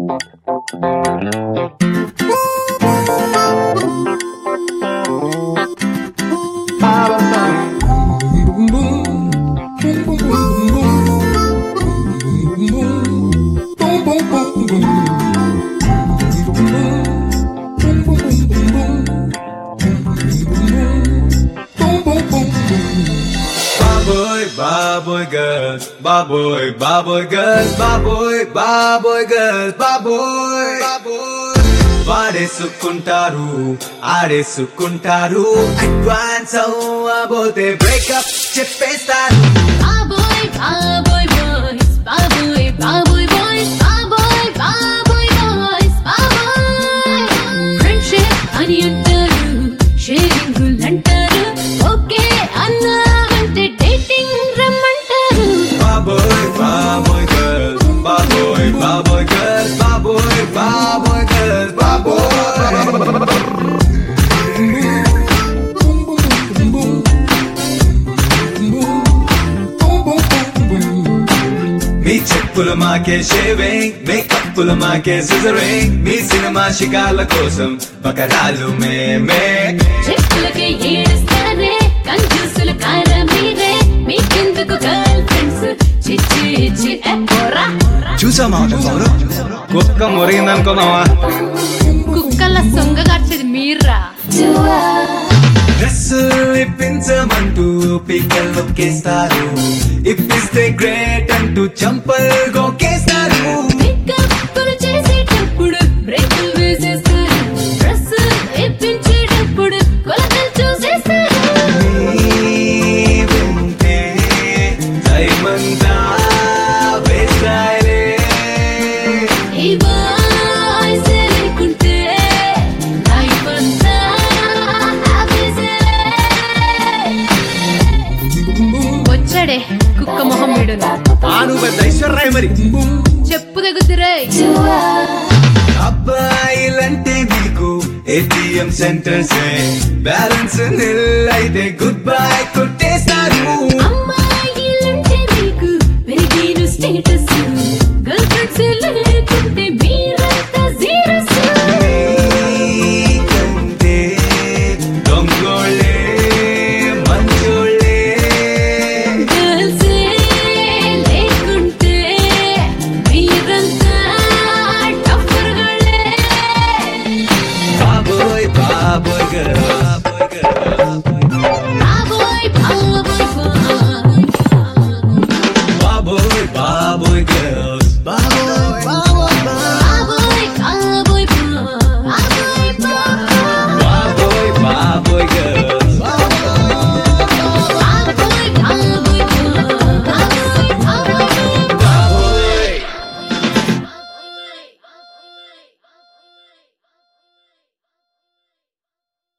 Baboy, baboy girls, baboy, baboy girls, baboy, baboy girls, baboy, baboy. వాడేసుకుంటారు ఆడేసుకుంటారు advance అవ్వబోతే breakup చెప్పేస్తారు బాబోయ్ బాబోయ్ బాయ్స్ బాబోయ్ బాబోయ్ బాయ్స్ బాబోయ్ బాబోయ్ బాయ్స్ బాబోయ్ ఫ్రెండ్షిప్ అని అంటారు షేరింగ్ అంటారు ఓకే అన్నామంటే డేటింగ్ రమ్మంటారు బాబోయ్ బాబోయ్ గర్ల్స్ బాబోయ్ బాబోయ్ గర్ల్స్ బాబోయ్ బాబోయ్ గర్ల్స్ బాబోయ్ మీ చెప్పులు మాకే షేవింగ్ మేకప్పులు మాకే సిజరింగ్ మీ సినిమా షికార్ల కోసం బకరాలు మేమే చెప్పులకి ఏడుస్తారే కంజూసుల కార మీరే మీకెందుకు గర్ల్ ఫ్రెండ్స్ చిచ్చి ఇచ్చి ఎప్పురా చూసామా కుక్క మురిగిందనుకున్నావా కుక్కల సొంగగార్చేది మీర్రా డ్రెస్సులు ఇప్పించమంటూ పిక్కలు నొక్కేస్తారు ఇప్పిస్తే గ్రేట్ అంటూ చంపల్ గోకేస్తారు పికప్పులు చేసేటప్పుడు బ్రేకులు వేసేస్తారు డ్రెస్ ఇప్పించేటప్పుడు కొలతలు చూసేస్తారు నీ వెంటే దైమంతా వేస్తారే. ఈ బాయ్స్ లేకుంటే లైఫ్ అంతా ఆపేసేలే. వచ్చాడే కుక్క మొహం వీడును ఆను పెద్ద ఐశ్వర్రాయ్ మరి చెప్పు తెగుతురే అబ్బాయిలంటే మీకు ఏటీఎం సెంటర్స్ బ్యాలెన్స్ నిల్ అయితే గుడ్ బై కొట్టేస్తారు అమ్మాయిలంటే మీకు పెరిగిన స్టేటస్